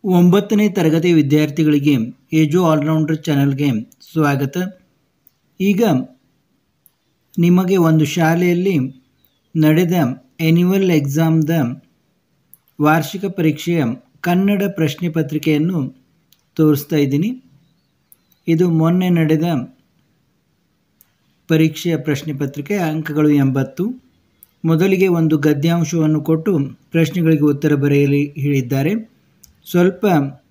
ಒಂಬತ್ತನೇ ತರಗತಿ ವಿದ್ಯಾರ್ಥಿಗಳಿಗೆ ಏಜು ಆಲ್ರೌಂಡರ್ ಚಾನಲ್ಗೆ ಸ್ವಾಗತ ಈಗ ನಿಮಗೆ ಒಂದು ಶಾಲೆಯಲ್ಲಿ ನಡೆದ ಎನ್ಯುವಲ್ ಎಕ್ಸಾಮ್ದ ವಾರ್ಷಿಕ ಪರೀಕ್ಷೆಯ ಕನ್ನಡ ಪ್ರಶ್ನೆ ಪತ್ರಿಕೆಯನ್ನು ತೋರಿಸ್ತಾ ಇದ್ದೀನಿ ಇದು ಮೊನ್ನೆ ನಡೆದ ಪರೀಕ್ಷೆಯ ಪ್ರಶ್ನೆ ಪತ್ರಿಕೆ ಅಂಕಗಳು ಎಂಬತ್ತು ಮೊದಲಿಗೆ ಒಂದು ಗದ್ಯಾಂಶವನ್ನು ಕೊಟ್ಟು ಪ್ರಶ್ನೆಗಳಿಗೆ ಉತ್ತರ ಬರೆಯಲು ಹೇಳಿದ್ದಾರೆ ಸ್ವಲ್ಪ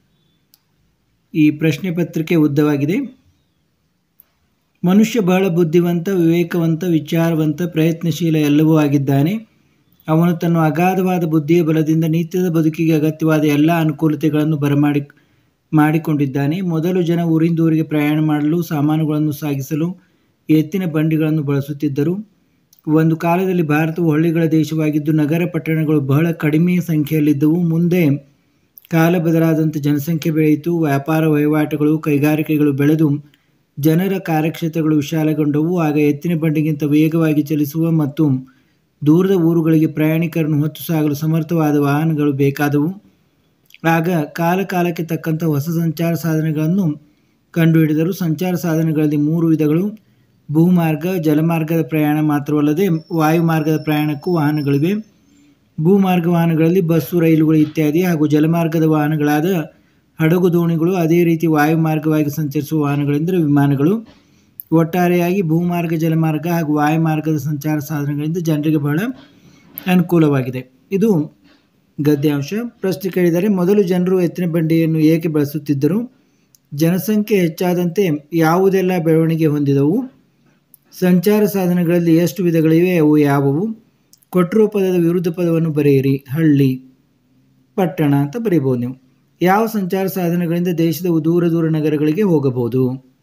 ಈ ಪ್ರಶ್ನೆ ಪತ್ರಿಕೆ ಉದ್ದವಾಗಿದೆ ಮನುಷ್ಯ ಬಹಳ ಬುದ್ಧಿವಂತ ವಿವೇಕವಂತ ವಿಚಾರವಂತ ಪ್ರಯತ್ನಶೀಲ ಎಲ್ಲವೂ ಆಗಿದ್ದಾನೆ ಅವನು ತನ್ನ ಅಗಾಧವಾದ ಬುದ್ಧಿಯ ಬಲದಿಂದ ನಿತ್ಯದ ಬದುಕಿಗೆ ಅಗತ್ಯವಾದ ಎಲ್ಲ ಅನುಕೂಲತೆಗಳನ್ನು ಬರಮಾಡಿ ಮಾಡಿಕೊಂಡಿದ್ದಾನೆ ಮೊದಲು ಜನ ಊರಿಂದ ಊರಿಗೆ ಪ್ರಯಾಣ ಮಾಡಲು ಸಾಮಾನುಗಳನ್ನು ಸಾಗಿಸಲು ಎತ್ತಿನ ಬಂಡಿಗಳನ್ನು ಬಳಸುತ್ತಿದ್ದರು ಒಂದು ಕಾಲದಲ್ಲಿ ಭಾರತವು ಹಳ್ಳಿಗಳ ದೇಶವಾಗಿದ್ದು ನಗರ ಪಟ್ಟಣಗಳು ಬಹಳ ಕಡಿಮೆ ಸಂಖ್ಯೆಯಲ್ಲಿದ್ದವು ಮುಂದೆ ಕಾಲ ಬದಲಾದಂತೆ ಜನಸಂಖ್ಯೆ ಬೆಳೆಯಿತು ವ್ಯಾಪಾರ ವಹಿವಾಟುಗಳು ಕೈಗಾರಿಕೆಗಳು ಬೆಳೆದು ಜನರ ಕಾರ್ಯಕ್ಷೇತ್ರಗಳು ವಿಶಾಲಗೊಂಡವು ಆಗ ಎತ್ತಿನ ಬಂಡಿಗಿಂತ ವೇಗವಾಗಿ ಚಲಿಸುವ ಮತ್ತು ದೂರದ ಊರುಗಳಿಗೆ ಪ್ರಯಾಣಿಕರನ್ನು ಹೊತ್ತು ಸಾಗಲು ಸಮರ್ಥವಾದ ವಾಹನಗಳು ಬೇಕಾದವು ಆಗ ಕಾಲ ಕಾಲಕ್ಕೆ ತಕ್ಕಂಥ ಹೊಸ ಸಂಚಾರ ಸಾಧನಗಳನ್ನು ಕಂಡುಹಿಡಿದರು ಸಂಚಾರ ಸಾಧನಗಳಲ್ಲಿ ಮೂರು ವಿಧಗಳು ಭೂಮಾರ್ಗ ಜಲಮಾರ್ಗದ ಪ್ರಯಾಣ ಮಾತ್ರವಲ್ಲದೆ ವಾಯುಮಾರ್ಗದ ಪ್ರಯಾಣಕ್ಕೂ ವಾಹನಗಳಿವೆ ಭೂಮಾರ್ಗ ವಾಹನಗಳಲ್ಲಿ ಬಸ್ಸು ರೈಲುಗಳು ಇತ್ಯಾದಿ ಹಾಗೂ ಜಲಮಾರ್ಗದ ವಾಹನಗಳಾದ ಹಡಗು ದೋಣಿಗಳು ಅದೇ ರೀತಿ ವಾಯುಮಾರ್ಗವಾಗಿ ಸಂಚರಿಸುವ ವಾಹನಗಳೆಂದರೆ ವಿಮಾನಗಳು ಒಟ್ಟಾರೆಯಾಗಿ ಭೂಮಾರ್ಗ ಜಲಮಾರ್ಗ ಹಾಗೂ ವಾಯುಮಾರ್ಗದ ಸಂಚಾರ ಸಾಧನಗಳಿಂದ ಜನರಿಗೆ ಬಹಳ ಅನುಕೂಲವಾಗಿದೆ ಇದು ಗದ್ಯಾಂಶ ಪ್ರಶ್ನೆ ಕೇಳಿದರೆ ಮೊದಲು ಜನರು ಎತ್ತಿನ ಬಂಡಿಯನ್ನು ಏಕೆ ಬಳಸುತ್ತಿದ್ದರು ಜನಸಂಖ್ಯೆ ಹೆಚ್ಚಾದಂತೆ ಯಾವುದೆಲ್ಲ ಬೆಳವಣಿಗೆ ಹೊಂದಿದವು ಸಂಚಾರ ಸಾಧನಗಳಲ್ಲಿ ಎಷ್ಟು ವಿಧಗಳಿವೆ ಅವು ಯಾವುವು ಕೊಟ್ಟಿರುವ ಪದದ ವಿರುದ್ಧ ಪದವನ್ನು ಬರೆಯಿರಿ ಹಳ್ಳಿ ಪಟ್ಟಣ ಅಂತ ಬರೀಬೋದು ನೀವು ಯಾವ ಸಂಚಾರ ಸಾಧನಗಳಿಂದ ದೇಶದ ದೂರ ದೂರ ನಗರಗಳಿಗೆ ಹೋಗಬಹುದು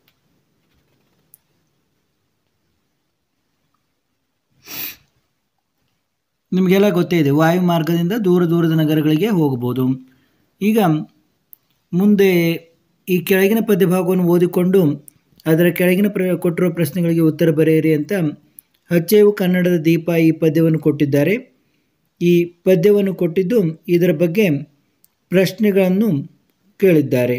ನಿಮಗೆಲ್ಲ ಗೊತ್ತೇ ಇದೆ ವಾಯು ಮಾರ್ಗದಿಂದ ದೂರ ದೂರದ ನಗರಗಳಿಗೆ ಹೋಗಬಹುದು ಈಗ ಮುಂದೆ ಈ ಕೆಳಗಿನ ಪದ್ಯಭಾಗವನ್ನು ಓದಿಕೊಂಡು ಅದರ ಕೆಳಗಿನ ಪ್ರ ಕೊಟ್ಟಿರುವ ಪ್ರಶ್ನೆಗಳಿಗೆ ಉತ್ತರ ಬರೆಯಿರಿ ಅಂತ ಹಚ್ಚೇವು ಕನ್ನಡದ ದೀಪ ಈ ಪದ್ಯವನ್ನು ಕೊಟ್ಟಿದ್ದಾರೆ ಈ ಪದ್ಯವನ್ನು ಕೊಟ್ಟಿದ್ದು ಇದರ ಬಗ್ಗೆ ಪ್ರಶ್ನೆಗಳನ್ನು ಕೇಳಿದ್ದಾರೆ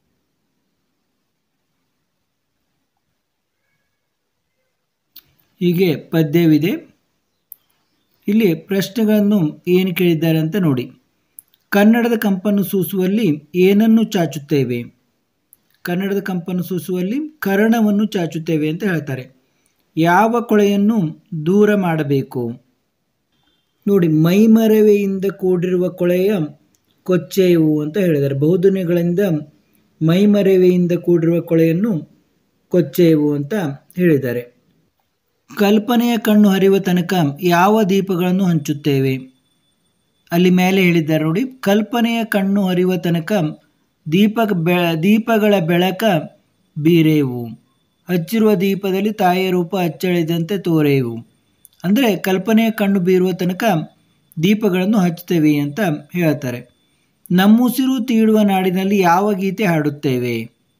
ಹೀಗೆ ಪದ್ಯವಿದೆ ಇಲ್ಲಿ ಪ್ರಶ್ನೆಗಳನ್ನು ಏನು ಕೇಳಿದ್ದಾರೆ ಅಂತ ನೋಡಿ ಕನ್ನಡದ ಕಂಪನ್ನು ಸೂಸುವಲ್ಲಿ ಏನನ್ನು ಚಾಚುತ್ತೇವೆ ಕನ್ನಡದ ಕಂಪನ್ನು ಸೂಸುವಲ್ಲಿ ಕರ್ಣವನ್ನು ಚಾಚುತ್ತೇವೆ ಅಂತ ಹೇಳ್ತಾರೆ ಯಾವ ಕೊಳೆಯನ್ನು ದೂರ ಮಾಡಬೇಕು ನೋಡಿ ಮೈಮರವೆಯಿಂದ ಕೂಡಿರುವ ಕೊಳೆಯ ಕೊಚ್ಚೆಯು ಅಂತ ಹೇಳಿದ್ದಾರೆ ಬಹುದಿನಗಳಿಂದ ಮೈಮರವೆಯಿಂದ ಕೂಡಿರುವ ಕೊಳೆಯನ್ನು ಕೊಚ್ಚೆಯವು ಅಂತ ಹೇಳಿದ್ದಾರೆ ಕಲ್ಪನೆಯ ಕಣ್ಣು ಹರಿಯುವ ತನಕ ಯಾವ ದೀಪಗಳನ್ನು ಹಂಚುತ್ತೇವೆ ಅಲ್ಲಿ ಮೇಲೆ ಹೇಳಿದ್ದಾರೆ ನೋಡಿ ಕಲ್ಪನೆಯ ಕಣ್ಣು ಹರಿಯುವ ತನಕ ದೀಪ ಬೆ ದೀಪಗಳ ಬೆಳಕ ಬೀರೆವು ಹಚ್ಚಿರುವ ದೀಪದಲ್ಲಿ ತಾಯಿಯ ರೂಪ ಅಚ್ಚಳಿದಂತೆ ತೋರೆವು ಅಂದರೆ ಕಲ್ಪನೆಯ ಕಣ್ಣು ಬೀರುವ ತನಕ ದೀಪಗಳನ್ನು ಹಚ್ಚುತ್ತೇವೆ ಅಂತ ಹೇಳ್ತಾರೆ ನಮ್ಮುಸಿರು ತೀಡುವ ನಾಡಿನಲ್ಲಿ ಯಾವ ಗೀತೆ ಹಾಡುತ್ತೇವೆ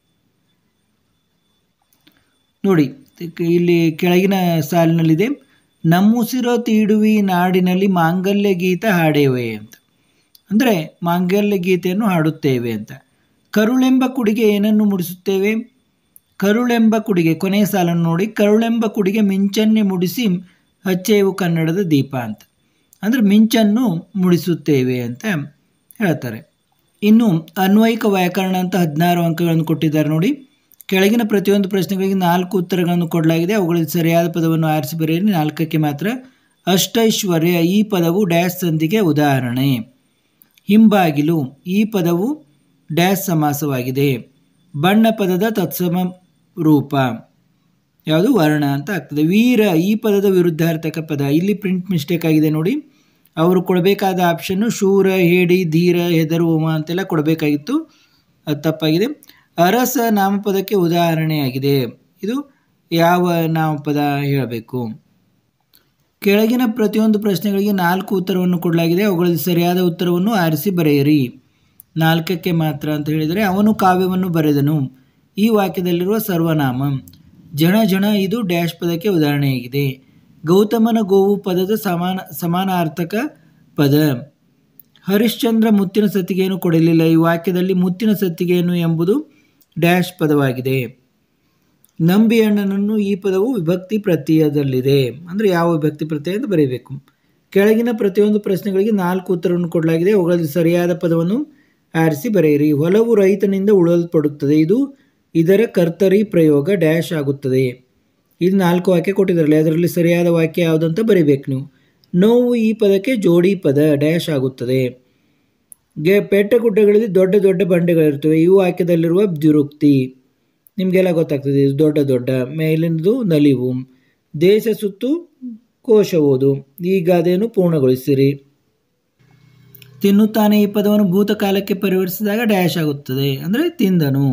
ನೋಡಿ ಇಲ್ಲಿ ಕೆಳಗಿನ ಸಾಲಿನಲ್ಲಿದೆ ನಮ್ಮುಸಿರೋ ತೀಡುವಿ ನಾಡಿನಲ್ಲಿ ಮಾಂಗಲ್ಯ ಗೀತ ಹಾಡೇವೆ ಅಂತ ಅಂದರೆ ಮಾಂಗಲ್ಯ ಗೀತೆಯನ್ನು ಹಾಡುತ್ತೇವೆ ಅಂತ ಕರುಳೆಂಬ ಕುಡಿಗೆ ಏನನ್ನು ಮುಡಿಸುತ್ತೇವೆ ಕರುಳೆಂಬ ಕುಡಿಗೆ ಕೊನೆಯ ಸಾಲನ್ನು ನೋಡಿ ಕರುಳೆಂಬ ಕುಡಿಗೆ ಮಿಂಚನ್ನೇ ಮುಡಿಸಿ ಹಚ್ಚೇವು ಕನ್ನಡದ ದೀಪ ಅಂತ ಅಂದರೆ ಮಿಂಚನ್ನು ಮುಡಿಸುತ್ತೇವೆ ಅಂತ ಹೇಳ್ತಾರೆ ಇನ್ನು ಅನ್ವಯಿಕ ವ್ಯಾಕರಣ ಅಂತ ಹದಿನಾರು ಅಂಕಗಳನ್ನು ಕೊಟ್ಟಿದ್ದಾರೆ ನೋಡಿ ಕೆಳಗಿನ ಪ್ರತಿಯೊಂದು ಪ್ರಶ್ನೆಗಳಿಗೆ ನಾಲ್ಕು ಉತ್ತರಗಳನ್ನು ಕೊಡಲಾಗಿದೆ ಅವುಗಳಲ್ಲಿ ಸರಿಯಾದ ಪದವನ್ನು ಆರಿಸಿ ಬರೆಯಿರಿ ನಾಲ್ಕಕ್ಕೆ ಮಾತ್ರ ಅಷ್ಟೈಶ್ವರ್ಯ ಈ ಪದವು ಡ್ಯಾಶ್ ಸಂಧಿಗೆ ಉದಾಹರಣೆ ಹಿಂಬಾಗಿಲು ಈ ಪದವು ಡ್ಯಾಶ್ ಸಮಾಸವಾಗಿದೆ ಬಣ್ಣ ಪದದ ತತ್ಸಮ ರೂಪ ಯಾವುದು ವರ್ಣ ಅಂತ ಆಗ್ತದೆ ವೀರ ಈ ಪದದ ವಿರುದ್ಧಾರ್ಥಕ ಪದ ಇಲ್ಲಿ ಪ್ರಿಂಟ್ ಮಿಸ್ಟೇಕ್ ಆಗಿದೆ ನೋಡಿ ಅವರು ಕೊಡಬೇಕಾದ ಆಪ್ಷನ್ನು ಶೂರ ಹೇಡಿ ಧೀರ ಹೆದರುವಮ ಅಂತೆಲ್ಲ ಕೊಡಬೇಕಾಗಿತ್ತು ಅದು ತಪ್ಪಾಗಿದೆ ಅರಸ ನಾಮಪದಕ್ಕೆ ಉದಾಹರಣೆಯಾಗಿದೆ ಇದು ಯಾವ ನಾಮಪದ ಹೇಳಬೇಕು ಕೆಳಗಿನ ಪ್ರತಿಯೊಂದು ಪ್ರಶ್ನೆಗಳಿಗೆ ನಾಲ್ಕು ಉತ್ತರವನ್ನು ಕೊಡಲಾಗಿದೆ ಅವುಗಳಲ್ಲಿ ಸರಿಯಾದ ಉತ್ತರವನ್ನು ಆರಿಸಿ ಬರೆಯಿರಿ ನಾಲ್ಕಕ್ಕೆ ಮಾತ್ರ ಅಂತ ಹೇಳಿದರೆ ಅವನು ಕಾವ್ಯವನ್ನು ಬರೆದನು ಈ ವಾಕ್ಯದಲ್ಲಿರುವ ಸರ್ವನಾಮ ಜಣ ಜಣ ಇದು ಡ್ಯಾಶ್ ಪದಕ್ಕೆ ಉದಾಹರಣೆಯಾಗಿದೆ ಗೌತಮನ ಗೋವು ಪದದ ಸಮಾನ ಸಮಾನಾರ್ಥಕ ಪದ ಹರಿಶ್ಚಂದ್ರ ಮುತ್ತಿನ ಸತ್ತಿಗೆಯನ್ನು ಕೊಡಲಿಲ್ಲ ಈ ವಾಕ್ಯದಲ್ಲಿ ಮುತ್ತಿನ ಸತ್ತಿಗೆಯನ್ನು ಎಂಬುದು ಡ್ಯಾಶ್ ಪದವಾಗಿದೆ ನಂಬಿ ಅಣ್ಣನನ್ನು ಈ ಪದವು ವಿಭಕ್ತಿ ಪ್ರತ್ಯಯದಲ್ಲಿದೆ ಅಂದರೆ ಯಾವ ವಿಭಕ್ತಿ ಪ್ರತ್ಯಯ ಅಂತ ಬರೀಬೇಕು ಕೆಳಗಿನ ಪ್ರತಿಯೊಂದು ಪ್ರಶ್ನೆಗಳಿಗೆ ನಾಲ್ಕು ಉತ್ತರವನ್ನು ಕೊಡಲಾಗಿದೆ ಅವುಗಳಲ್ಲಿ ಸರಿಯಾದ ಪದವನ್ನು ಆರಿಸಿ ಬರೆಯಿರಿ ಹೊಲವು ರೈತನಿಂದ ಉಳಲ್ಪಡುತ್ತದೆ ಇದು ಇದರ ಕರ್ತರಿ ಪ್ರಯೋಗ ಡ್ಯಾಶ್ ಆಗುತ್ತದೆ ಇದು ನಾಲ್ಕು ವಾಕ್ಯ ಕೊಟ್ಟಿದ್ದಾರಲ್ಲ ಅದರಲ್ಲಿ ಸರಿಯಾದ ವಾಕ್ಯ ಯಾವುದಂತ ಬರೀಬೇಕು ನೀವು ನೋವು ಈ ಪದಕ್ಕೆ ಜೋಡಿ ಪದ ಡ್ಯಾಶ್ ಆಗುತ್ತದೆ ಗೆ ಪೆಟ್ಟ ಗುಡ್ಡಗಳಲ್ಲಿ ದೊಡ್ಡ ದೊಡ್ಡ ಬಂಡೆಗಳಿರ್ತವೆ ಈ ವಾಕ್ಯದಲ್ಲಿರುವ ದ್ಯುರುಕ್ತಿ ನಿಮಗೆಲ್ಲ ಗೊತ್ತಾಗ್ತದೆ ಇದು ದೊಡ್ಡ ದೊಡ್ಡ ಮೇಲಿನದು ನಲಿವು ದೇಶ ಸುತ್ತು ಕೋಶ ಓದು ಈ ಗಾದೆಯನ್ನು ಪೂರ್ಣಗೊಳಿಸಿರಿ ತಿನ್ನುತ್ತಾನೆ ಈ ಪದವನ್ನು ಭೂತಕಾಲಕ್ಕೆ ಪರಿವರ್ತಿಸಿದಾಗ ಡ್ಯಾಶ್ ಆಗುತ್ತದೆ ಅಂದರೆ ತಿಂದನು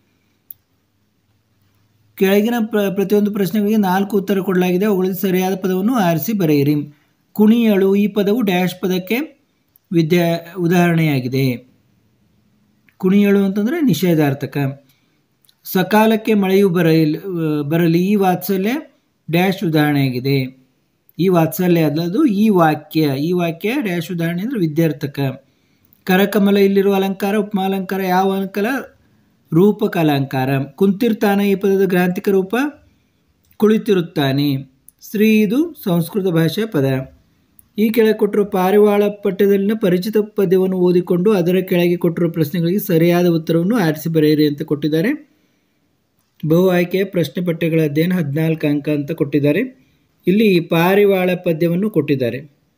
ಕೆಳಗಿನ ಪ್ರ ಪ್ರತಿಯೊಂದು ಪ್ರಶ್ನೆಗಳಿಗೆ ನಾಲ್ಕು ಉತ್ತರ ಕೊಡಲಾಗಿದೆ ಅವುಗಳಲ್ಲಿ ಸರಿಯಾದ ಪದವನ್ನು ಆರಿಸಿ ಬರೆಯಿರಿ ಕುಣಿಯಳು ಈ ಪದವು ಡ್ಯಾಶ್ ಪದಕ್ಕೆ ವಿದ್ಯಾ ಉದಾಹರಣೆಯಾಗಿದೆ ಕುಣಿಯಳು ಅಂತಂದರೆ ನಿಷೇಧಾರ್ಥಕ ಸಕಾಲಕ್ಕೆ ಮಳೆಯು ಬರಲಿ ಬರಲಿ ಈ ವಾತ್ಸಲ್ಯ ಡ್ಯಾಶ್ ಉದಾಹರಣೆಯಾಗಿದೆ ಈ ವಾತ್ಸಲ್ಯ ಅಲ್ಲದು ಈ ವಾಕ್ಯ ಈ ವಾಕ್ಯ ಡ್ಯಾಶ್ ಉದಾಹರಣೆ ಅಂದರೆ ವಿದ್ಯಾರ್ಥಕ ಕರಕಮಲ ಇಲ್ಲಿರುವ ಅಲಂಕಾರ ಉಪಮಾಲಂಕಾರ ಯಾವ ಅಲಂಕಾರ ರೂಪಕ ಅಲಂಕಾರ ಕುಂತಿರ್ತಾನೆ ಈ ಪದದ ಗ್ರಾಂಥಿಕ ರೂಪ ಕುಳಿತಿರುತ್ತಾನೆ ಸ್ತ್ರೀ ಇದು ಸಂಸ್ಕೃತ ಭಾಷೆಯ ಪದ ಈ ಕೆಳಗೆ ಕೊಟ್ಟಿರುವ ಪಾರಿವಾಳ ಪಠ್ಯದಲ್ಲಿನ ಪರಿಚಿತ ಪದ್ಯವನ್ನು ಓದಿಕೊಂಡು ಅದರ ಕೆಳಗೆ ಕೊಟ್ಟಿರುವ ಪ್ರಶ್ನೆಗಳಿಗೆ ಸರಿಯಾದ ಉತ್ತರವನ್ನು ಆರಿಸಿ ಬರೆಯಿರಿ ಅಂತ ಕೊಟ್ಟಿದ್ದಾರೆ ಬಹು ಆಯ್ಕೆಯ ಪ್ರಶ್ನೆ ಪಠ್ಯಗಳ ಅಧ್ಯಯನ ಹದಿನಾಲ್ಕು ಅಂಕ ಅಂತ ಕೊಟ್ಟಿದ್ದಾರೆ ಇಲ್ಲಿ ಪಾರಿವಾಳ ಪದ್ಯವನ್ನು ಕೊಟ್ಟಿದ್ದಾರೆ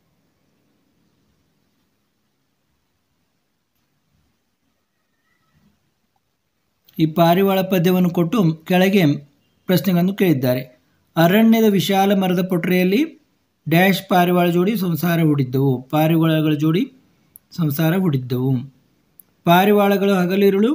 ಈ ಪಾರಿವಾಳ ಪದ್ಯವನ್ನು ಕೊಟ್ಟು ಕೆಳಗೆ ಪ್ರಶ್ನೆಗಳನ್ನು ಕೇಳಿದ್ದಾರೆ ಅರಣ್ಯದ ವಿಶಾಲ ಮರದ ಪೊಟ್ರೆಯಲ್ಲಿ ಡ್ಯಾಶ್ ಪಾರಿವಾಳ ಜೋಡಿ ಸಂಸಾರ ಹೂಡಿದ್ದವು ಪಾರಿವಾಳಗಳ ಜೋಡಿ ಸಂಸಾರ ಹೂಡಿದ್ದವು ಪಾರಿವಾಳಗಳು ಹಗಲಿರುಳು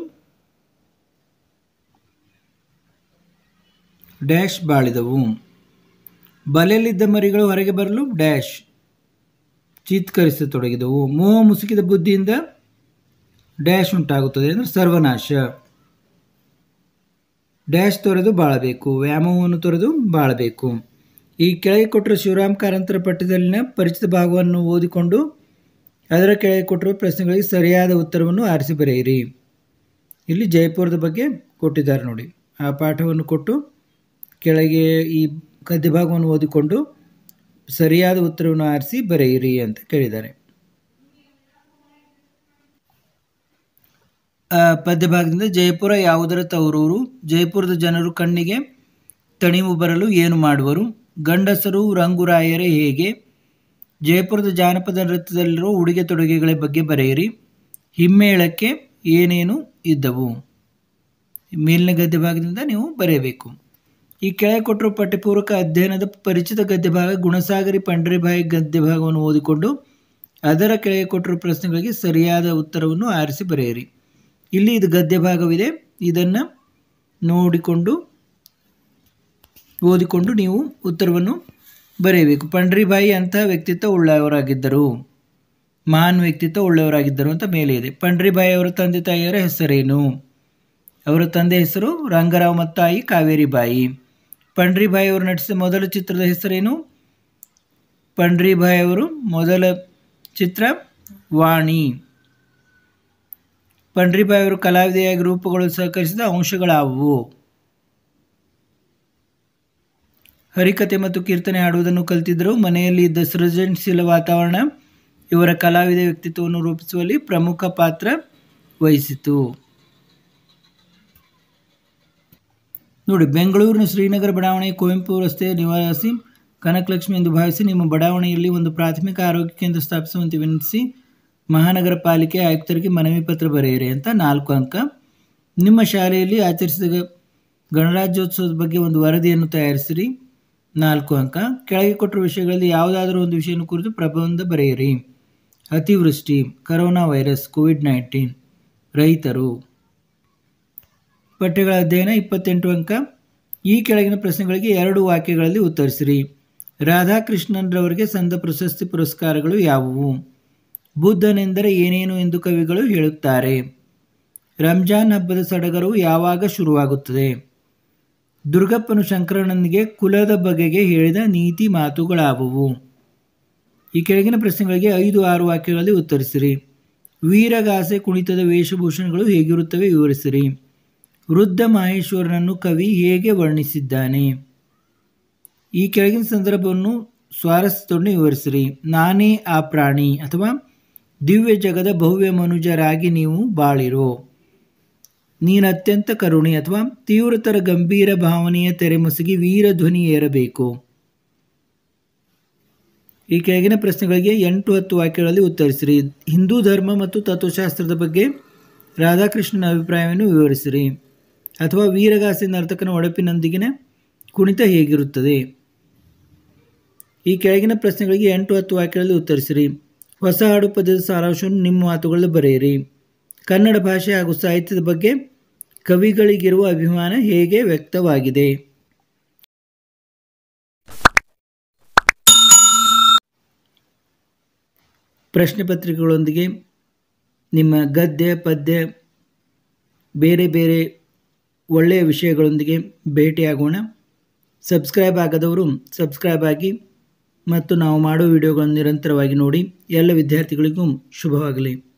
ಡ್ಯಾಶ್ ಬಾಳಿದವು ಬಲೆಯಲ್ಲಿದ್ದ ಮರಿಗಳು ಹೊರಗೆ ಬರಲು ಡ್ಯಾಶ್ ಚೀತ್ಕರಿಸತೊಡಗಿದವು ಮೋಹ ಮುಸುಕಿದ ಬುದ್ಧಿಯಿಂದ ಡ್ಯಾಶ್ ಉಂಟಾಗುತ್ತದೆ ಅಂದರೆ ಸರ್ವನಾಶ ಡ್ಯಾಶ್ ತೊರೆದು ಬಾಳಬೇಕು ವ್ಯಾಮೋಹವನ್ನು ತೊರೆದು ಬಾಳಬೇಕು ಈ ಕೆಳಗೆ ಕೊಟ್ಟಿರುವ ಶಿವರಾಮ್ ಕಾರಂತರ ಪಠ್ಯದಲ್ಲಿನ ಪರಿಚಿತ ಭಾಗವನ್ನು ಓದಿಕೊಂಡು ಅದರ ಕೆಳಗೆ ಕೊಟ್ಟಿರುವ ಪ್ರಶ್ನೆಗಳಿಗೆ ಸರಿಯಾದ ಉತ್ತರವನ್ನು ಆರಿಸಿ ಬರೆಯಿರಿ ಇಲ್ಲಿ ಜೈಪುರದ ಬಗ್ಗೆ ಕೊಟ್ಟಿದ್ದಾರೆ ನೋಡಿ ಆ ಪಾಠವನ್ನು ಕೊಟ್ಟು ಕೆಳಗೆ ಈ ಗದ್ಯ ಭಾಗವನ್ನು ಓದಿಕೊಂಡು ಸರಿಯಾದ ಉತ್ತರವನ್ನು ಆರಿಸಿ ಬರೆಯಿರಿ ಅಂತ ಕೇಳಿದ್ದಾರೆ ಪದ್ಯ ಭಾಗದಿಂದ ಜಯಪುರ ಯಾವುದರ ತವರೂರು ಜಯಪುರದ ಜನರು ಕಣ್ಣಿಗೆ ತಣಿವು ಬರಲು ಏನು ಮಾಡುವರು ಗಂಡಸರು ರಂಗುರಾಯರೇ ಹೇಗೆ ಜಯಪುರದ ಜಾನಪದ ನೃತ್ಯದಲ್ಲಿರುವ ಉಡುಗೆ ತೊಡುಗೆಗಳ ಬಗ್ಗೆ ಬರೆಯಿರಿ ಹಿಮ್ಮೇಳಕ್ಕೆ ಏನೇನು ಇದ್ದವು ಮೇಲಿನ ಗದ್ಯ ಭಾಗದಿಂದ ನೀವು ಬರೆಯಬೇಕು ಈ ಕೆಳಗೆ ಕೊಟ್ಟಿರುವ ಪಠ್ಯಪೂರ್ವಕ ಅಧ್ಯಯನದ ಪರಿಚಿತ ಗದ್ಯ ಭಾಗ ಗುಣಸಾಗರಿ ಪಂಡ್ರಿಬಾಯಿ ಗದ್ಯ ಭಾಗವನ್ನು ಓದಿಕೊಂಡು ಅದರ ಕೆಳಗೆ ಕೊಟ್ಟಿರುವ ಪ್ರಶ್ನೆಗಳಿಗೆ ಸರಿಯಾದ ಉತ್ತರವನ್ನು ಆರಿಸಿ ಬರೆಯಿರಿ ಇಲ್ಲಿ ಇದು ಗದ್ಯ ಭಾಗವಿದೆ ಇದನ್ನು ನೋಡಿಕೊಂಡು ಓದಿಕೊಂಡು ನೀವು ಉತ್ತರವನ್ನು ಬರೆಯಬೇಕು ಪಂಡ್ರಿಬಾಯಿ ಅಂತಹ ವ್ಯಕ್ತಿತ್ವ ಉಳ್ಳವರಾಗಿದ್ದರು ಮಹಾನ್ ವ್ಯಕ್ತಿತ್ವ ಉಳ್ಳವರಾಗಿದ್ದರು ಅಂತ ಮೇಲೆ ಇದೆ ಪಂಡ್ರಿಬಾಯಿ ಅವರ ತಂದೆ ತಾಯಿಯರ ಹೆಸರೇನು ಅವರ ತಂದೆ ಹೆಸರು ರಂಗರಾವ್ ಮತ್ತು ತಾಯಿ ಕಾವೇರಿಬಾಯಿ ಪಂಡ್ರಿಬಾಯಿ ಅವರು ನಟಿಸಿದ ಮೊದಲ ಚಿತ್ರದ ಹೆಸರೇನು ಪಂಡ್ರಿಬಾಯಿ ಅವರು ಮೊದಲ ಚಿತ್ರ ವಾಣಿ ಪಂಡ್ರಿಬಾಯಿ ಅವರು ಕಲಾವಿದೆಯಾಗಿ ರೂಪುಗೊಳ್ಳಲು ಸಹಕರಿಸಿದ ಅಂಶಗಳಾವುವು ಹರಿಕತೆ ಮತ್ತು ಕೀರ್ತನೆ ಹಾಡುವುದನ್ನು ಕಲಿತಿದ್ದರು ಮನೆಯಲ್ಲಿ ಇದ್ದ ಸೃಜನಶೀಲ ವಾತಾವರಣ ಇವರ ಕಲಾವಿದ ವ್ಯಕ್ತಿತ್ವವನ್ನು ರೂಪಿಸುವಲ್ಲಿ ಪ್ರಮುಖ ಪಾತ್ರ ವಹಿಸಿತು ನೋಡಿ ಬೆಂಗಳೂರಿನ ಶ್ರೀನಗರ ಬಡಾವಣೆ ಕುವೆಂಪು ರಸ್ತೆಯ ನಿವಾಸಿ ಕನಕಲಕ್ಷ್ಮಿ ಎಂದು ಭಾವಿಸಿ ನಿಮ್ಮ ಬಡಾವಣೆಯಲ್ಲಿ ಒಂದು ಪ್ರಾಥಮಿಕ ಆರೋಗ್ಯ ಕೇಂದ್ರ ಸ್ಥಾಪಿಸುವಂತೆ ವಿನಂತಿಸಿ ಮಹಾನಗರ ಪಾಲಿಕೆ ಆಯುಕ್ತರಿಗೆ ಮನವಿ ಪತ್ರ ಬರೆಯಿರಿ ಅಂತ ನಾಲ್ಕು ಅಂಕ ನಿಮ್ಮ ಶಾಲೆಯಲ್ಲಿ ಆಚರಿಸಿದ ಗಣರಾಜ್ಯೋತ್ಸವದ ಬಗ್ಗೆ ಒಂದು ವರದಿಯನ್ನು ತಯಾರಿಸಿರಿ ನಾಲ್ಕು ಅಂಕ ಕೆಳಗೆ ಕೊಟ್ಟಿರುವ ವಿಷಯಗಳಲ್ಲಿ ಯಾವುದಾದರೂ ಒಂದು ವಿಷಯವನ್ನು ಕುರಿತು ಪ್ರಬಂಧ ಬರೆಯಿರಿ ಅತಿವೃಷ್ಟಿ ಕರೋನಾ ವೈರಸ್ ಕೋವಿಡ್ ನೈನ್ಟೀನ್ ರೈತರು ಪಠ್ಯಗಳ ಅಧ್ಯಯನ ಇಪ್ಪತ್ತೆಂಟು ಅಂಕ ಈ ಕೆಳಗಿನ ಪ್ರಶ್ನೆಗಳಿಗೆ ಎರಡು ವಾಕ್ಯಗಳಲ್ಲಿ ಉತ್ತರಿಸಿರಿ ರಾಧಾಕೃಷ್ಣನ್ರವರಿಗೆ ಸಂದ ಪ್ರಶಸ್ತಿ ಪುರಸ್ಕಾರಗಳು ಯಾವುವು ಬುದ್ಧನೆಂದರೆ ಏನೇನು ಎಂದು ಕವಿಗಳು ಹೇಳುತ್ತಾರೆ ರಂಜಾನ್ ಹಬ್ಬದ ಸಡಗರವು ಯಾವಾಗ ಶುರುವಾಗುತ್ತದೆ ದುರ್ಗಪ್ಪನು ಶಂಕರಣ್ಣನಿಗೆ ಕುಲದ ಬಗೆಗೆ ಹೇಳಿದ ನೀತಿ ಮಾತುಗಳಾವುವು ಈ ಕೆಳಗಿನ ಪ್ರಶ್ನೆಗಳಿಗೆ ಐದು ಆರು ವಾಕ್ಯಗಳಲ್ಲಿ ಉತ್ತರಿಸಿರಿ ವೀರಗಾಸೆ ಕುಣಿತದ ವೇಷಭೂಷಣಗಳು ಹೇಗಿರುತ್ತವೆ ವಿವರಿಸಿರಿ ವೃದ್ಧ ಮಹೇಶ್ವರನನ್ನು ಕವಿ ಹೇಗೆ ವರ್ಣಿಸಿದ್ದಾನೆ ಈ ಕೆಳಗಿನ ಸಂದರ್ಭವನ್ನು ಸ್ವಾರಸ್ಯತೊಂದು ವಿವರಿಸಿರಿ ನಾನೇ ಆ ಪ್ರಾಣಿ ಅಥವಾ ದಿವ್ಯ ಜಗದ ಭವ್ಯ ಮನುಜರಾಗಿ ನೀವು ಬಾಳಿರೋ ನೀನು ಅತ್ಯಂತ ಕರುಣೆ ಅಥವಾ ತೀವ್ರತರ ಗಂಭೀರ ಭಾವನೆಯ ತೆರೆಮುಸುಗಿ ವೀರ ಧ್ವನಿ ಏರಬೇಕು ಈ ಕೆಳಗಿನ ಪ್ರಶ್ನೆಗಳಿಗೆ ಎಂಟು ಹತ್ತು ವಾಕ್ಯಗಳಲ್ಲಿ ಉತ್ತರಿಸಿರಿ ಹಿಂದೂ ಧರ್ಮ ಮತ್ತು ತತ್ವಶಾಸ್ತ್ರದ ಬಗ್ಗೆ ರಾಧಾಕೃಷ್ಣನ ಅಭಿಪ್ರಾಯವನ್ನು ವಿವರಿಸಿರಿ ಅಥವಾ ವೀರಗಾಸೆ ನರ್ತಕನ ಒಡಪಿನೊಂದಿಗಿನ ಕುಣಿತ ಹೇಗಿರುತ್ತದೆ ಈ ಕೆಳಗಿನ ಪ್ರಶ್ನೆಗಳಿಗೆ ಎಂಟು ಹತ್ತು ವಾಕ್ಯಗಳಲ್ಲಿ ಉತ್ತರಿಸಿರಿ ಹೊಸ ಹಾಡು ಪದ್ಯದ ಸಾರಾಂಶವನ್ನು ನಿಮ್ಮ ಮಾತುಗಳಲ್ಲಿ ಬರೆಯಿರಿ ಕನ್ನಡ ಭಾಷೆ ಹಾಗೂ ಸಾಹಿತ್ಯದ ಬಗ್ಗೆ ಕವಿಗಳಿಗಿರುವ ಅಭಿಮಾನ ಹೇಗೆ ವ್ಯಕ್ತವಾಗಿದೆ ಪ್ರಶ್ನೆ ಪತ್ರಿಕೆಗಳೊಂದಿಗೆ ನಿಮ್ಮ ಗದ್ಯ ಪದ್ಯ ಬೇರೆ ಬೇರೆ ಒಳ್ಳೆಯ ವಿಷಯಗಳೊಂದಿಗೆ ಭೇಟಿಯಾಗೋಣ ಸಬ್ಸ್ಕ್ರೈಬ್ ಆಗದವರು ಸಬ್ಸ್ಕ್ರೈಬ್ ಆಗಿ ಮತ್ತು ನಾವು ಮಾಡೋ ವಿಡಿಯೋಗಳನ್ನು ನಿರಂತರವಾಗಿ ನೋಡಿ ಎಲ್ಲ ವಿದ್ಯಾರ್ಥಿಗಳಿಗೂ ಶುಭವಾಗಲಿ